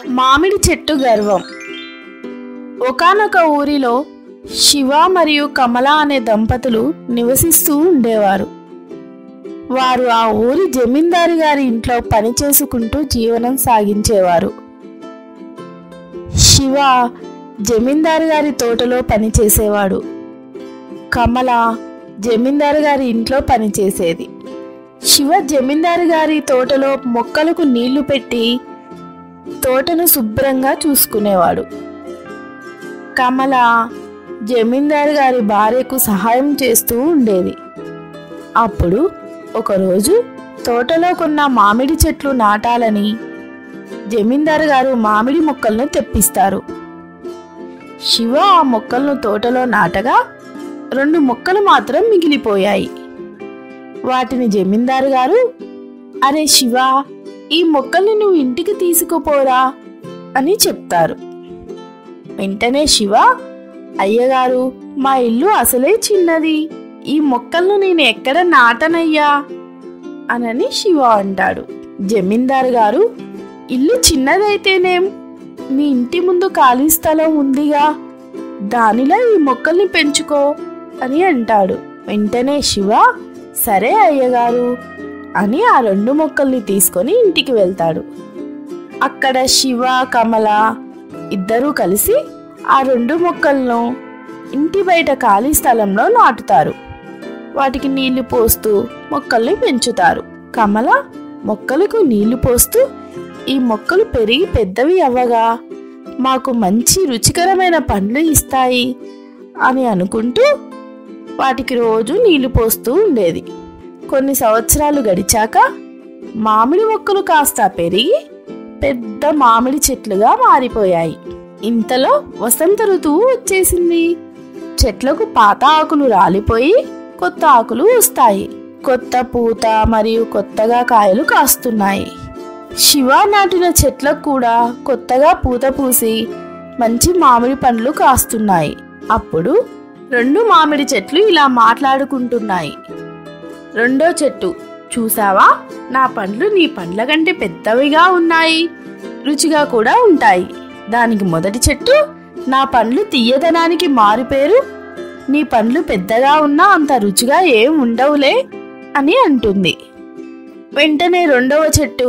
మామిడి చెట్టు గర్వం ఒకానొక ఊరిలో శివ మరియు కమల అనే దంపతులు నివసిస్తూ ఉండేవారు వారు ఆ ఊరి జమీందారు గారి ఇంట్లో పని చేసుకుంటూ జీవనం సాగించేవారు శివ జమీందారు గారి తోటలో పనిచేసేవాడు కమల జమీందారు గారి ఇంట్లో పనిచేసేది శివ జమీందారు గారి తోటలో మొక్కలకు నీళ్లు పెట్టి తోటను శుభ్రంగా చూసుకునేవాడు కమల జమీందారు గారి భార్యకు సహాయం చేస్తూ ఉండేది అప్పుడు ఒకరోజు తోటలో కొన్న మామిడి చెట్లు నాటాలని జమీందారు గారు మామిడి మొక్కలను తెప్పిస్తారు శివ ఆ మొక్కలను తోటలో నాటగా రెండు మొక్కలు మాత్రం మిగిలిపోయాయి వాటిని జమీందారు గారు అరే శివ ఈ మొక్కల్ని నువ్వు ఇంటికి తీసుకుపోరా అని చెప్తారు వెంటనే శివ అయ్యగారు మా ఇల్లు అసలే చిన్నది ఈ మొక్కలను నేను ఎక్కడ నాటనయ్యా అనని శివ అంటాడు జమీందారు గారు ఇల్లు చిన్నదైతేనేం మీ ఇంటి ముందు ఖాళీ స్థలం ఉందిగా దానిలో ఈ మొక్కల్ని పెంచుకో అని అంటాడు వెంటనే శివ సరే అయ్యగారు అని ఆ రెండు మొక్కల్ని తీసుకొని ఇంటికి వెళ్తాడు అక్కడ శివ కమల ఇద్దరూ కలిసి ఆ రెండు మొక్కలను ఇంటి బయట ఖాళీ స్థలంలో నాటుతారు వాటికి నీళ్లు పోస్తూ మొక్కల్ని పెంచుతారు కమల మొక్కలకు నీళ్లు పోస్తూ ఈ మొక్కలు పెరిగి పెద్దవి అవ్వగా మాకు మంచి రుచికరమైన పండ్లు ఇస్తాయి అని అనుకుంటూ వాటికి రోజు నీళ్లు పోస్తూ ఉండేది కొన్ని సంవత్సరాలు గడిచాక మామిడి మొక్కలు కాస్త పెరిగి పెద్ద మామిడి చెట్లుగా మారిపోయాయి ఇంతలో వసంత ఋతువు వచ్చేసింది చెట్లకు పాత ఆకులు రాలిపోయి కొత్త ఆకులు వస్తాయి కొత్త పూత మరియు కొత్తగా కాయలు కాస్తున్నాయి శివ నాటిన చెట్లకు కూడా కొత్తగా పూత పూసి మంచి మామిడి పండ్లు కాస్తున్నాయి అప్పుడు రెండు మామిడి చెట్లు ఇలా మాట్లాడుకుంటున్నాయి రెండో చెట్టు చూసావా నా పండ్లు నీ పండ్ల కంటే పెద్దవిగా ఉన్నాయి రుచిగా కూడా ఉంటాయి దానికి మొదటి చెట్టు నా పండ్లు తీయదనానికి మారుపేరు నీ పండ్లు పెద్దగా ఉన్నా అంత రుచిగా ఏం ఉండవులే అని అంటుంది వెంటనే రెండవ చెట్టు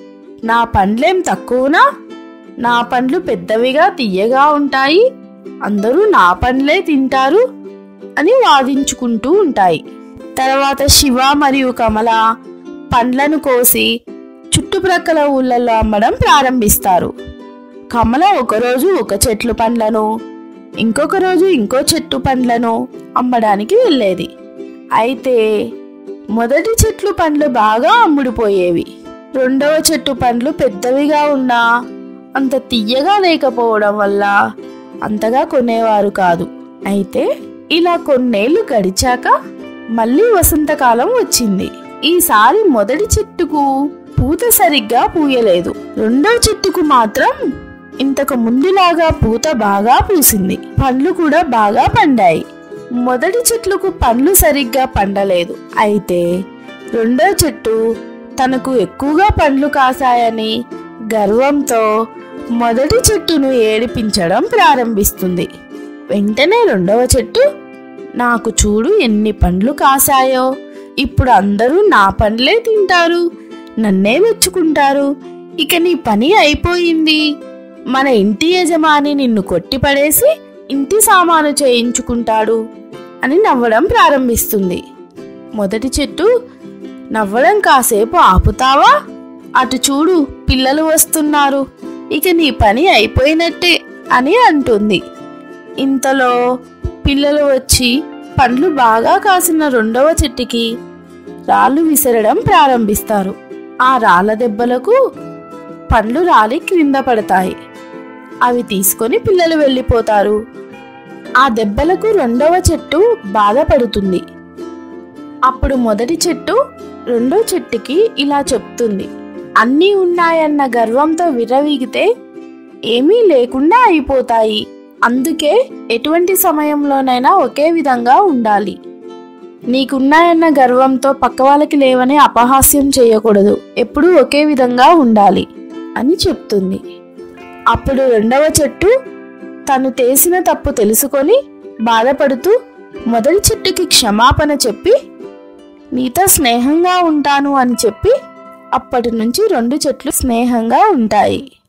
నా పండ్లేం తక్కువనా నా పండ్లు పెద్దవిగా తీయగా ఉంటాయి అందరూ నా పండ్లే తింటారు అని వాదించుకుంటూ ఉంటాయి తర్వాత శివ మరియు కమల పండ్లను కోసి చుట్టుప్రక్కల ఊళ్ళల్లో అమ్మడం ప్రారంభిస్తారు కమల ఒకరోజు ఒక చెట్లు పండ్లను ఇంకొక రోజు ఇంకో చెట్టు పండ్లను అమ్మడానికి వెళ్ళేది అయితే మొదటి చెట్లు పండ్లు బాగా అమ్ముడుపోయేవి రెండవ చెట్టు పండ్లు పెద్దవిగా ఉన్నా అంత తీయగా లేకపోవడం వల్ల అంతగా కొనేవారు కాదు అయితే ఇలా కొన్నేళ్లు గడిచాక మళ్ళీ వసంతకాలం వచ్చింది ఈసారి మొదటి చెట్టుకు పూత సరిగ్గా పూయలేదు రెండో చెట్టుకు మాత్రం ఇంతకు ముందులాగా పూత బాగా పూసింది పండ్లు కూడా బాగా పండాయి మొదటి చెట్లకు పండ్లు సరిగ్గా పండలేదు అయితే రెండో చెట్టు తనకు ఎక్కువగా పండ్లు కాసాయని గర్వంతో మొదటి చెట్టును ఏడిపించడం ప్రారంభిస్తుంది వెంటనే రెండవ చెట్టు నాకు చూడు ఎన్ని పండ్లు కాసాయో ఇప్పుడు అందరూ నా పండ్లే తింటారు నన్నే మెచ్చుకుంటారు ఇక నీ పని అయిపోయింది మన ఇంటి యజమాని నిన్ను కొట్టిపడేసి ఇంటి సామాను చేయించుకుంటాడు అని నవ్వడం ప్రారంభిస్తుంది మొదటి చెట్టు నవ్వడం కాసేపు ఆపుతావా అటు చూడు పిల్లలు వస్తున్నారు ఇక నీ పని అయిపోయినట్టే అని అంటుంది ఇంతలో పిల్లలు వచ్చి పండ్లు బాగా కాసిన రెండవ చెట్టుకి రాళ్ళు విసరడం ప్రారంభిస్తారు ఆ రాళ్ళ దెబ్బలకు పండ్లు రాలి క్రింద పడతాయి అవి తీసుకొని పిల్లలు వెళ్ళిపోతారు ఆ దెబ్బలకు రెండవ చెట్టు బాధపడుతుంది అప్పుడు మొదటి చెట్టు రెండో చెట్టుకి ఇలా చెప్తుంది అన్నీ ఉన్నాయన్న గర్వంతో విర్రవీగితే ఏమీ లేకుండా అయిపోతాయి అందుకే ఎటువంటి సమయంలోనైనా ఒకే విధంగా ఉండాలి నీకున్నాయన్న గర్వంతో పక్క వాళ్ళకి లేవని అపహాస్యం చేయకూడదు ఎప్పుడూ ఒకే విధంగా ఉండాలి అని చెప్తుంది అప్పుడు రెండవ చెట్టు తను చేసిన తప్పు తెలుసుకొని బాధపడుతూ మొదటి చెట్టుకి క్షమాపణ చెప్పి నీతో స్నేహంగా ఉంటాను అని చెప్పి అప్పటి నుంచి రెండు చెట్లు స్నేహంగా ఉంటాయి